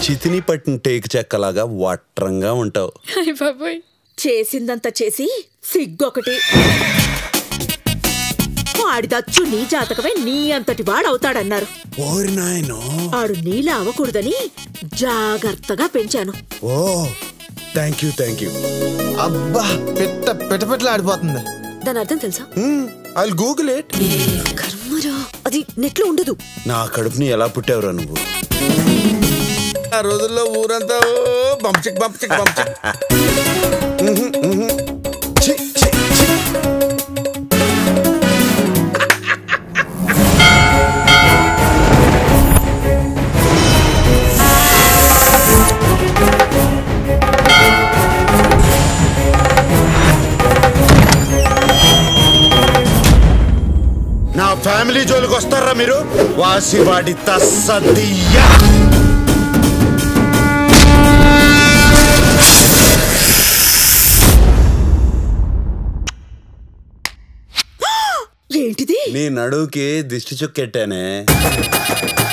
చితిని పట్టిన టేకు చెక్కలాగా వట్రంగా ఉంటావు అయ్య బాబోయ్ చేసిందంత చేసి సిగ్గొకటి వాడిదచ్చు నీ జాతకమే నీ అంతటి వాడవుతాడన్నారు ఓరి నాయనో ఆడు నీలా అవ్వకూడదని జాగ్రత్తగా పెంచాను ఓ థ్యాంక్ యూ థ్యాంక్ యూ అబ్బా పెట్ట పెట్ట పెట్టలు ఆడిపోతుంది దాని అర్థం తెలుసా ఐ గూగుల్ ఇట్ కర్మరా అది నెట్లో ఉండదు నా కడుపుని ఎలా పుట్టావురా నువ్వు ఆ రోజుల్లో ఊరంతా ఓ బంప్చిక్ బంప్చిక్ బంప్చిక్ ఛీ, ఛీ, ఛీ. నా ఫ్యామిలీ జోలికి వస్తారా మీరు వాసివాడి తస్సదియ్యా ఏంటిది నీ నడువుకి దిష్టి చుక్కెట్టానే